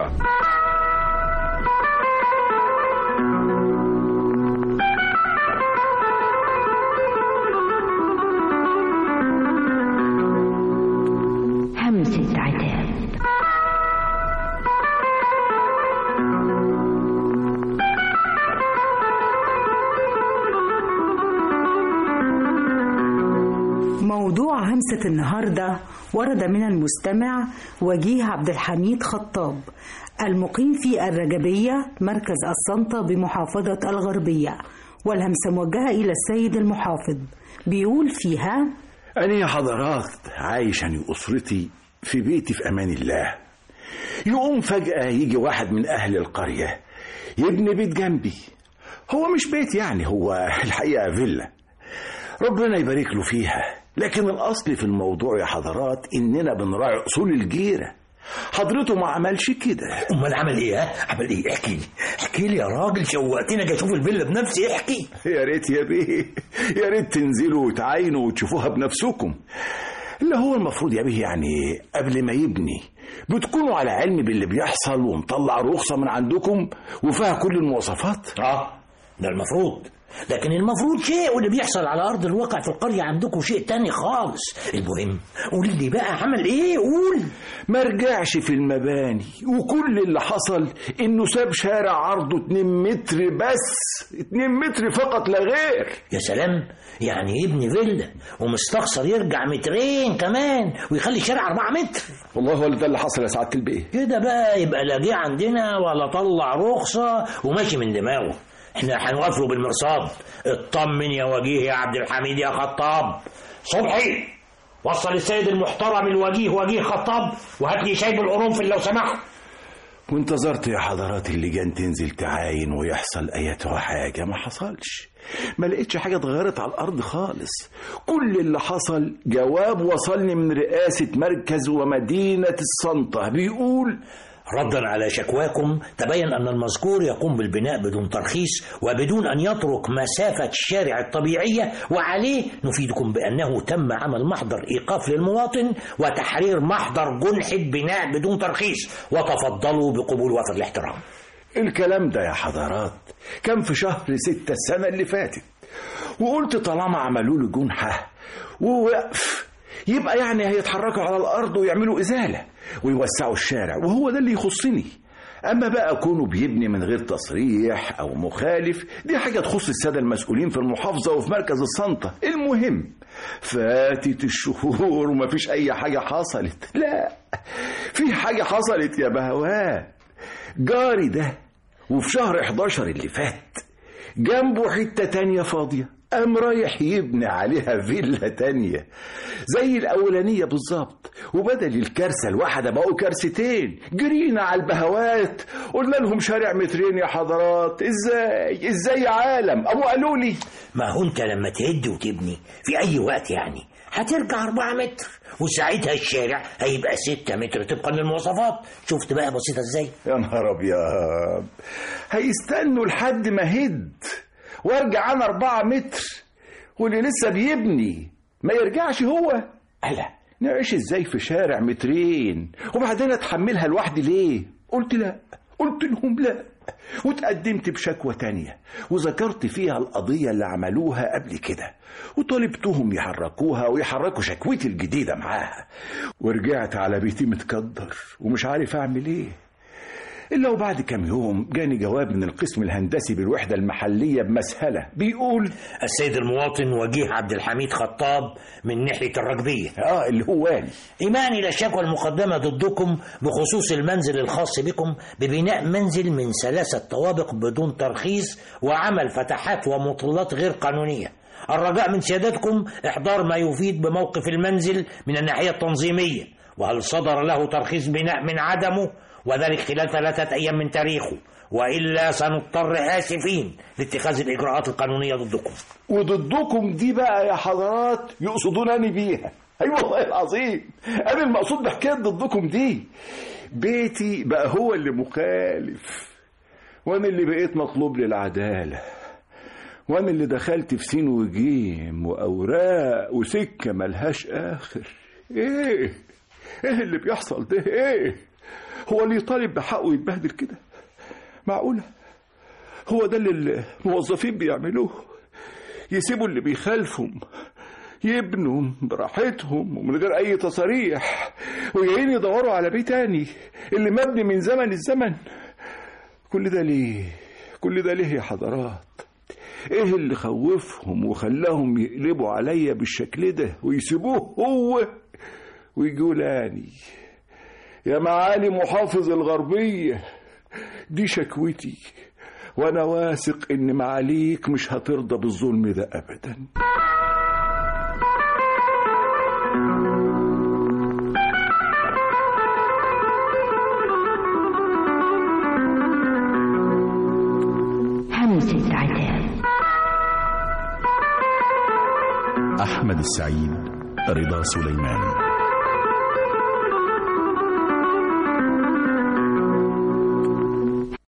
همسة عتاب موضوع همسة النهاردة ورد من المستمع وجيه عبد الحميد خطاب المقيم في الرجبية مركز السلطة بمحافظة الغربية والهمسة موجهة إلى السيد المحافظ بيقول فيها أنا يا حضرات عايش أنا وأسرتي في بيتي في أمان الله يقوم فجأة يجي واحد من أهل القرية يبني بيت جنبي هو مش بيت يعني هو الحقيقة فيلا ربنا يبارك له فيها لكن الأصل في الموضوع يا حضرات إننا بنراعي أصول الجيرة حضرته ما عملش كده امال عمل ايه ها عمل ايه احكي لي احكي لي يا راجل شوقتني اجي اشوف الفيلا بنفسي احكي يا ريت يا بيه يا ريت تنزلوا وتعاينوا وتشوفوها بنفسكم اللي هو المفروض يا بيه يعني قبل ما يبني بتكونوا على علم باللي بيحصل ومطلع رخصة من عندكم وفيها كل المواصفات اه ده المفروض لكن المفروض شيء واللي بيحصل على ارض الواقع في القريه عندكم شيء تاني خالص المهم قول لي بقى عمل ايه قول ما رجعش في المباني وكل اللي حصل انه ساب شارع عرضه 2 متر بس 2 متر فقط لا غير يا سلام يعني يبني فيلا ومستخسر يرجع مترين كمان ويخلي الشارع 4 متر والله ولا ده اللي حصل يا سعاده البيه كده بقى يبقى لا جه عندنا ولا طلع رخصه وماشي من دماغه احنا هنوقف له بالمرصاد اطمن يا وجيه يا عبد الحميد يا خطاب صبحي وصل السيد المحترم الوجيه وجيه خطاب وهات لي شاي بالقرنفل لو سمحت وانتظرت يا حضرات اللجان تنزل تعاين ويحصل اياتها حاجه ما حصلش ما لقيتش حاجه اتغيرت على الارض خالص كل اللي حصل جواب وصلني من رئاسه مركز ومدينه السلطه بيقول ردا على شكواكم تبين أن المذكور يقوم بالبناء بدون ترخيص وبدون أن يترك مسافة الشارع الطبيعية وعليه نفيدكم بأنه تم عمل محضر إيقاف للمواطن وتحرير محضر جنحة بناء بدون ترخيص وتفضلوا بقبول وفر الاحترام الكلام ده يا حضرات كان في شهر ستة السنة اللي فاتت وقلت طالما عملوا له جنحة ووقف يبقى يعني هيتحركوا على الأرض ويعملوا إزالة ويوسعوا الشارع وهو ده اللي يخصني أما بقى كونه بيبني من غير تصريح أو مخالف دي حاجة تخص السادة المسؤولين في المحافظة وفي مركز السلطة المهم فاتت الشهور ومفيش أي حاجة حصلت لا في حاجة حصلت يا بهوات جاري ده وفي شهر 11 اللي فات جنبه حتة تانية فاضية قام رايح يبني عليها فيلا تانية زي الأولانية بالظبط وبدل الكارثة الواحدة بقوا كارثتين جرينا على البهوات قلنا لهم شارع مترين يا حضرات ازاي ازاي يا عالم أبو قالوا لي ما هو أنت لما تهد وتبني في أي وقت يعني هترجع 4 متر وساعتها الشارع هيبقى 6 متر طبقا للمواصفات شفت بقى بسيطة ازاي يا نهار أبيض هيستنوا لحد ما هد وارجع انا أربعة متر واللي لسه بيبني ما يرجعش هو ألا نعيش ازاي في شارع مترين وبعدين اتحملها لوحدي ليه قلت لا قلت لهم لا وتقدمت بشكوى تانية وذكرت فيها القضية اللي عملوها قبل كده وطالبتهم يحركوها ويحركوا شكوتي الجديدة معاها ورجعت على بيتي متكدر ومش عارف أعمل إيه إلا وبعد كام يوم جاني جواب من القسم الهندسي بالوحدة المحلية بمسهلة بيقول السيد المواطن وجيه عبد الحميد خطاب من ناحية الرجبية آه اللي هو والي إيمان إلى الشكوى المقدمة ضدكم بخصوص المنزل الخاص بكم ببناء منزل من ثلاثة طوابق بدون ترخيص وعمل فتحات ومطلات غير قانونية الرجاء من سيادتكم إحضار ما يفيد بموقف المنزل من الناحية التنظيمية وهل صدر له ترخيص بناء من عدمه وذلك خلال ثلاثة أيام من تاريخه وإلا سنضطر آسفين لاتخاذ الإجراءات القانونية ضدكم وضدكم دي بقى يا حضرات يقصدونني بيها أي أيوة والله العظيم أنا المقصود بحكاية ضدكم دي بيتي بقى هو اللي مخالف وأنا اللي بقيت مطلوب للعدالة وأنا اللي دخلت في سين وجيم وأوراق وسكة ملهاش آخر إيه إيه اللي بيحصل ده إيه هو اللي يطالب بحقه يتبهدل كده معقولة هو ده اللي الموظفين بيعملوه يسيبوا اللي بيخالفهم يبنوا براحتهم ومن غير أي تصاريح وجايين يدوروا على بيت تاني اللي مبني من زمن الزمن كل ده ليه؟ كل ده ليه يا حضرات؟ ايه اللي خوفهم وخلاهم يقلبوا عليا بالشكل ده ويسيبوه هو ويجولاني يا معالي محافظ الغربية دي شكوتي وانا واثق ان معاليك مش هترضى بالظلم ده ابدا همسة عتاب أحمد السعيد رضا سليمان